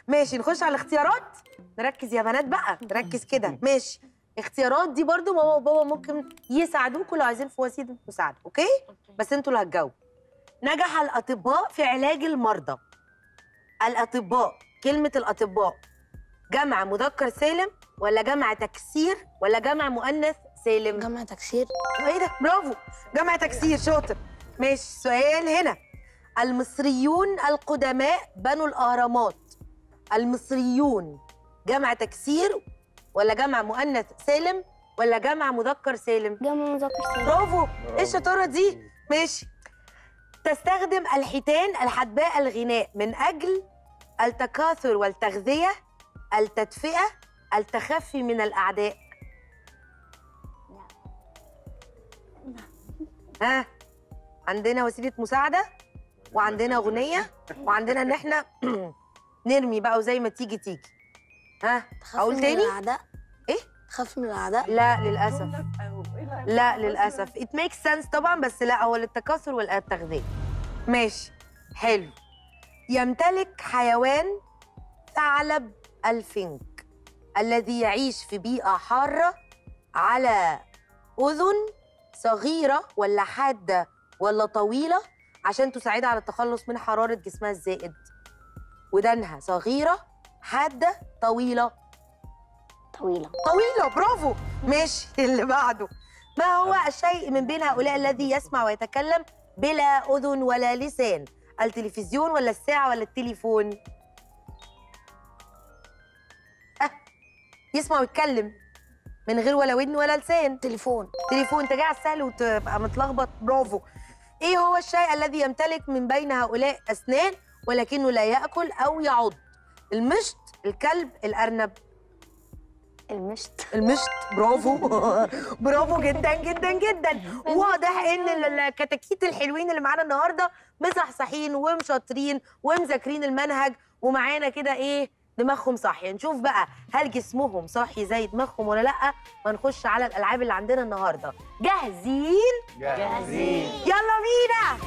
ماشي نخش على الاختيارات نركز يا بنات بقى نركز كده ماشي اختيارات دي برضو ماما وبابا ممكن يساعدوكوا لو عايزين في وسيله مساعده اوكي بس انتوا اللي هتجاوبوا نجح الاطباء في علاج المرضى الاطباء كلمه الاطباء جمع مذكر سالم ولا جمع تكسير ولا جمع مؤنث سالم جمع تكسير ايه ده برافو جمع تكسير شاطر ماشي سؤال هنا المصريون القدماء بنوا الاهرامات المصريون جمع تكسير ولا جمع مؤنث سالم ولا جمع مذكر سالم جمع مذكر سالم برافو ايه الشطاره دي ماشي تستخدم الحيتان الحدباء الغناء من اجل التكاثر والتغذيه التدفئه التخفي من الاعداء ها عندنا وسيله مساعده وعندنا اغنيه وعندنا ان احنا نرمي بقى وزي ما تيجي تيجي ها تخفي اقول من تاني الاعداء ايه تخفي من الاعداء لا للاسف لا للاسف it makes sense طبعا بس لا هو للتكاثر والتغذيه ماشي حلو يمتلك حيوان ثعلب الفنك الذي يعيش في بيئه حاره على اذن صغيره ولا حاده ولا طويله عشان تساعدها على التخلص من حراره جسمها الزائد ودانها صغيره حاده طويله طويله طويلة برافو ماشي اللي بعده ما هو الشيء من بين هؤلاء الذي يسمع ويتكلم بلا أذن ولا لسان التلفزيون ولا الساعة ولا التليفون أه يسمع ويتكلم من غير ولا ودن ولا لسان تليفون تليفون انت جاي على السهل وتبقى متلخبط برافو ايه هو الشيء الذي يمتلك من بين هؤلاء اسنان ولكنه لا ياكل او يعض المشط الكلب الارنب المشط المشط برافو برافو جدا جدا جدا واضح ان ال- الكتاكيت الحلوين اللي معانا النهارده مصحصحين ومشاطرين ومذاكرين المنهج ومعانا كده ايه دماغهم صاحيه نشوف بقى هل جسمهم صاحي زي دماغهم ولا لا ونخش على الالعاب اللي عندنا النهارده جاهزين جاهزين يلا بينا